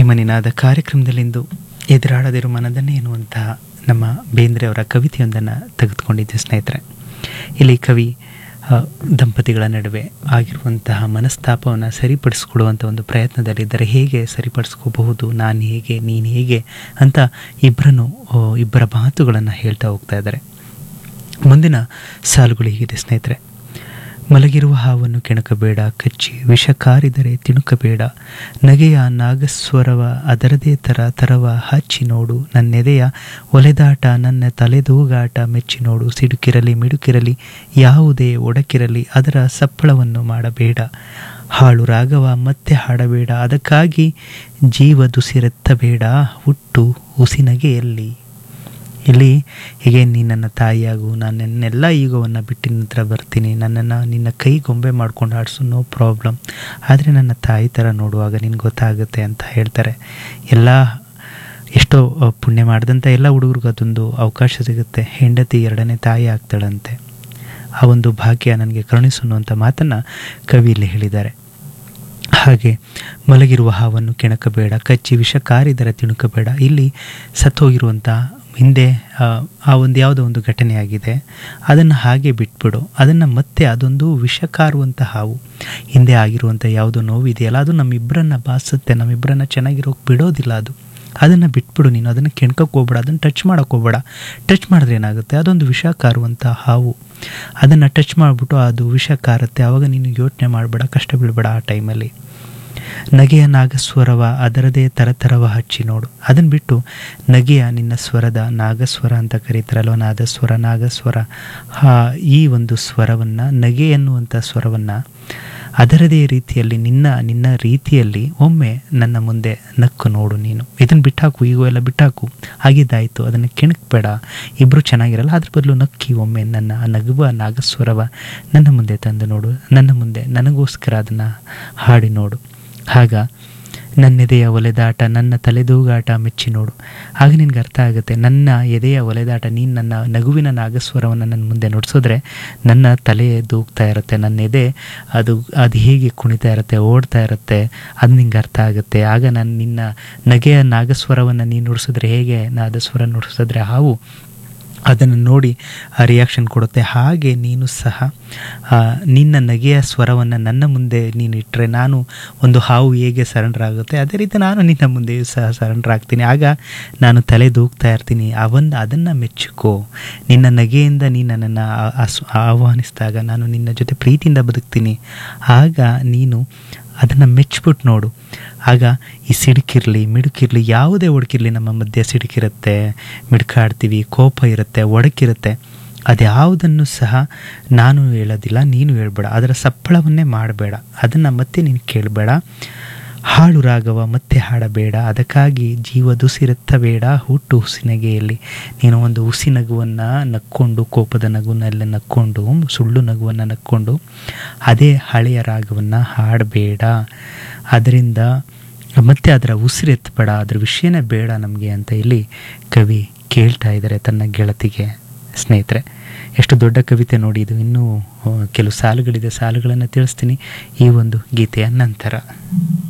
ಪ್ರೇಮನಿನಾದ ಕಾರ್ಯಕ್ರಮದಲ್ಲಿಂದು ಎದುರಾಡದಿರು ಮನದನ್ನೇ ಎನ್ನುವಂತಹ ನಮ್ಮ ಬೇಂದ್ರೆ ಅವರ ಕವಿತೆಯೊಂದನ್ನು ತೆಗೆದುಕೊಂಡಿದ್ದೆ ಸ್ನೇಹಿತರೆ ಇಲ್ಲಿ ಕವಿ ಆ, ದಂಪತಿಗಳ ನಡುವೆ ಆಗಿರುವಂತಹ ಮನಸ್ತಾಪವನ್ನು ಸರಿಪಡಿಸ್ಕೊಡುವಂಥ ಒಂದು ಪ್ರಯತ್ನದಲ್ಲಿದ್ದರೆ ಹೇಗೆ ಸರಿಪಡಿಸ್ಕೋಬಹುದು ನಾನು ಹೇಗೆ ನೀನು ಹೇಗೆ ಅಂತ ಇಬ್ಬರನ್ನು ಆ, ಇಬ್ಬರ ಮಾತುಗಳನ್ನು ಹೇಳ್ತಾ ಹೋಗ್ತಾ ಇದ್ದಾರೆ ಮುಂದಿನ ಸಾಲುಗಳು ಹೀಗಿದೆ ಸ್ನೇಹಿತರೆ ಮಲಗಿರುವ ಹಾವನ್ನು ಕೆಣಕಬೇಡ ಕಚ್ಚಿ ವಿಷ ಕಾರಿದರೆ ತಿಣುಕಬೇಡ ನಗೆಯ ನಾಗಸ್ವರವ ಅದರದೇ ತರ ತರವ ಹಚ್ಚಿ ನೋಡು ನನ್ನೆದೆಯ ಒಲೆದಾಟ ನನ್ನ ತಲೆದೂಗಾಟ ಮೆಚ್ಚಿ ನೋಡು ಸಿಡುಕಿರಲಿ ಮಿಡುಕಿರಲಿ ಯಾವುದೇ ಒಡಕಿರಲಿ ಅದರ ಸಪ್ಪಳವನ್ನು ಮಾಡಬೇಡ ಹಾಳು ರಾಗವ ಮತ್ತೆ ಹಾಡಬೇಡ ಅದಕ್ಕಾಗಿ ಜೀವ ದುಸಿರೆತ್ತಬೇಡ ಹುಟ್ಟು ಹುಸಿನಗೆಯಲ್ಲಿ ಇಲ್ಲಿ ಹೀಗೆ ನೀ ನನ್ನ ತಾಯಿಯಾಗು ನಾನು ನನ್ನೆಲ್ಲ ಈಗೋವನ್ನು ಬಿಟ್ಟು ನಿನ್ನ ಹತ್ರ ಬರ್ತೀನಿ ನನ್ನನ್ನು ನಿನ್ನ ಕೈ ಗೊಂಬೆ ಮಾಡ್ಕೊಂಡು ಆಡಿಸು ನೋ ಪ್ರಾಬ್ಲಮ್ ಆದರೆ ನನ್ನ ತಾಯಿ ಥರ ನೋಡುವಾಗ ನಿನ್ಗೆ ಗೊತ್ತಾಗುತ್ತೆ ಅಂತ ಹೇಳ್ತಾರೆ ಎಲ್ಲ ಎಷ್ಟೋ ಅ, ಪುಣ್ಯ ಮಾಡಿದಂಥ ಎಲ್ಲ ಹುಡುಗರಿಗೂ ಅದೊಂದು ಅವಕಾಶ ಸಿಗುತ್ತೆ ಹೆಂಡತಿ ಎರಡನೇ ತಾಯಿ ಆಗ್ತಾಳಂತೆ ಆ ಒಂದು ಭಾಗ್ಯ ನನಗೆ ಕರುಣಿಸು ಅನ್ನುವಂಥ ಮಾತನ್ನು ಕವಿ ಇಲ್ಲಿ ಹೇಳಿದ್ದಾರೆ ಹಾಗೆ ಮಲಗಿರುವ ಹಾವನ್ನು ಕೆಣಕಬೇಡ ಕಚ್ಚಿ ವಿಷ ಕಾರಿದರೆ ತಿಣುಕಬೇಡ ಇಲ್ಲಿ ಸತ್ತೋಗಿರುವಂಥ ಹಿಂದೆ ಆ, ಆ ಒಂದು ಯಾವುದೋ ಒಂದು ಘಟನೆ ಆಗಿದೆ ಅದನ್ನು ಹಾಗೆ ಬಿಟ್ಬಿಡು ಅದನ್ನು ಮತ್ತೆ ಅದೊಂದು ವಿಷ ಕಾರುವಂಥ ಹಾವು ಹಿಂದೆ ಆಗಿರುವಂಥ ಯಾವುದೋ ನೋವಿದೆಯಲ್ಲ ಅದು ನಮ್ಮಿಬ್ಬರನ್ನ ಬಾಸುತ್ತೆ ನಮ್ಮಿಬ್ಬರನ್ನ ಚೆನ್ನಾಗಿರೋಕೆ ಬಿಡೋದಿಲ್ಲ ಅದು ಅದನ್ನು ಬಿಟ್ಬಿಡು ನೀನು ಅದನ್ನು ಕೆಣ್ಕಕ್ಕೆ ಹೋಗ್ಬೇಡ ಅದನ್ನು ಟಚ್ ಮಾಡೋಕೆ ಹೋಗ್ಬೇಡ ಟಚ್ ಮಾಡಿದ್ರೆ ಏನಾಗುತ್ತೆ ಅದೊಂದು ವಿಷ ಕಾರುವಂಥ ಹಾವು ಅದನ್ನು ಟಚ್ ಮಾಡಿಬಿಟ್ಟು ಅದು ವಿಷ ಕಾರುತ್ತೆ ಆವಾಗ ನೀನು ಯೋಚನೆ ಮಾಡಬೇಡ ಕಷ್ಟ ಬೀಳಬೇಡ ಆ ಟೈಮಲ್ಲಿ ನಗೆಯ ನಾಗಸ್ವರವ ಅದರದೇ ತರತರವ ಹಚ್ಚಿ ನೋಡು ಅದನ್ನು ಬಿಟ್ಟು ನಗೆಯ ನಿನ್ನ ಸ್ವರದ ನಾಗಸ್ವರ ಅಂತ ಕರೀತಾರಲ್ವ ನಾದಸ್ವರ ನಾಗಸ್ವರ ಆ, ಈ ಒಂದು ಸ್ವರವನ್ನು ನಗೆ ಎನ್ನುವಂಥ ಸ್ವರವನ್ನು ಅದರದೇ ರೀತಿಯಲ್ಲಿ ನಿನ್ನ ನಿನ್ನ ರೀತಿಯಲ್ಲಿ ಒಮ್ಮೆ ನನ್ನ ಮುಂದೆ ನಕ್ಕು ನೋಡು ನೀನು ಇದನ್ನು ಬಿಟ್ಟಾಕು ಈಗೋ ಎಲ್ಲ ಬಿಟ್ಟಾಕು ಆಗಿದ್ದಾಯಿತು ಅದನ್ನು ಕೆಣಕಬೇಡ ಇಬ್ಬರು ಚೆನ್ನಾಗಿರಲ್ಲ ಅದ್ರ ಬದಲು ನಕ್ಕಿ ಒಮ್ಮೆ ನನ್ನ ಆ ನಗುವ ನಾಗಸ್ವರವ ನನ್ನ ಮುಂದೆ ತಂದು ನೋಡು ನನ್ನ ಮುಂದೆ ನನಗೋಸ್ಕರ ಅದನ್ನು ಹಾಡಿ ನೋಡು ಆಗ ನನ್ನೆದೆಯ ಒಲೆದಾಟ ನನ್ನ ತಲೆದೂಗಾಟ ಮೆಚ್ಚಿ ನೋಡು ಆಗ ನಿನ್ಗೆ ಅರ್ಥ ಆಗುತ್ತೆ ನನ್ನ ಎದೆಯ ಒಲೆದಾಟ ನೀನು ನನ್ನ ನಗುವಿನ ನಾಗಸ್ವರವನ್ನು ನನ್ನ ಮುಂದೆ ನುಡಿಸಿದ್ರೆ ನನ್ನ ತಲೆ ದೂಗ್ತಾ ಇರುತ್ತೆ ನನ್ನ ಎದೆ ಅದು ಅದು ಹೇಗೆ ಕುಣಿತಾ ಇರುತ್ತೆ ಓಡ್ತಾ ಇರುತ್ತೆ ಅದು ನಿಂಗೆ ಅರ್ಥ ಆಗುತ್ತೆ ಆಗ ನಾನು ನಿನ್ನ ನಗೆಯ ನಾಗಸ್ವರವನ್ನು ನೀನು ನುಡಿಸಿದ್ರೆ ಹೇಗೆ ನಾದಸ್ವರ ನುಡಿಸಿದ್ರೆ ಹಾವು ಅದನ್ನು ನೋಡಿ ಆ ರಿಯಾಕ್ಷನ್ ಕೊಡುತ್ತೆ ಹಾಗೆ ನೀನು ಸಹ ಆ, ನಿನ್ನ ನಗೆಯ ಸ್ವರವನ್ನು ನನ್ನ ಮುಂದೆ ನೀನು ಇಟ್ಟರೆ ನಾನು ಒಂದು ಹಾವು ಹೇಗೆ ಸರೆಂಡರ್ ಆಗುತ್ತೆ ಅದೇ ರೀತಿ ನಾನು ನಿನ್ನ ಮುಂದೆಯೂ ಸಹ ಸರೆಂಡರ್ ಆಗ್ತೀನಿ ಆಗ ನಾನು ತಲೆ ದೂಗ್ತಾ ಇರ್ತೀನಿ ಅವನ್ನ ಅದನ್ನು ಮೆಚ್ಚುಕೋ ನಿನ್ನ ನಗೆಯಿಂದ ನೀನು ನನ್ನನ್ನು ಆ- ಆಸ್- ಆಹ್ವಾನಿಸಿದಾಗ ನಾನು ನಿನ್ನ ಜೊತೆ ಪ್ರೀತಿಯಿಂದ ಬದುಕ್ತೀನಿ ಆಗ ನೀನು ಅದನ್ನು ಮೆಚ್ಬಿಟ್ಟು ನೋಡು ಆಗ ಈ ಸಿಡುಕಿರಲಿ ಮಿಡುಕಿರಲಿ ಯಾವುದೇ ಒಡಕಿರಲಿ ನಮ್ಮ ಮಧ್ಯೆ ಸಿಡುಕಿರುತ್ತೆ ಮಿಡ್ಕಾಡ್ತೀವಿ ಕೋಪ ಇರುತ್ತೆ ಒಡಕಿರುತ್ತೆ ಅದ್ಯಾವುದನ್ನು ಸಹ ನಾನು ಹೇಳೋದಿಲ್ಲ ನೀನು ಹೇಳ್ಬೇಡ ಅದರ ಸಪ್ಪಳವನ್ನೇ ಮಾಡಬೇಡ ಅದನ್ನು ಮತ್ತೆ ನೀನು ಕೇಳಬೇಡ ಹಾಳು ರಾಗವ ಮತ್ತೆ ಹಾಡಬೇಡ ಅದಕ್ಕಾಗಿ ಜೀವ ದುಸಿರೆತ್ತಬೇಡ ಹುಟ್ಟು ಹುಸಿನಗೆಯಲ್ಲಿ ನೀನು ಒಂದು ಹುಸಿ ನಗುವನ್ನು ನಕ್ಕೊಂಡು ಕೋಪದ ನಗುವನ್ನೆಲ್ಲ ನಕ್ಕೊಂಡು ಸುಳ್ಳು ನಗುವನ್ನು ನಕ್ಕೊಂಡು ಅದೇ ಹಳೆಯ ರಾಗವನ್ನು ಹಾಡಬೇಡ ಅದರಿಂದ ಮತ್ತೆ ಅದರ ಉಸಿರೆತ್ತಬೇಡ ಅದ್ರ ವಿಷಯನೇ ಬೇಡ ನಮಗೆ ಅಂತ ಇಲ್ಲಿ ಕವಿ ಕೇಳ್ತಾ ಇದ್ದಾರೆ ತನ್ನ ಗೆಳತಿಗೆ ಸ್ನೇಹಿತರೆ ಎಷ್ಟು ದೊಡ್ಡ ಕವಿತೆ ನೋಡಿ ಇದು ಇನ್ನೂ ಆ, ಕೆಲವು ಸಾಲುಗಳಿದೆ ಸಾಲುಗಳನ್ನು ತಿಳಿಸ್ತೀನಿ ಈ ಒಂದು ಗೀತೆಯ ನಂತರ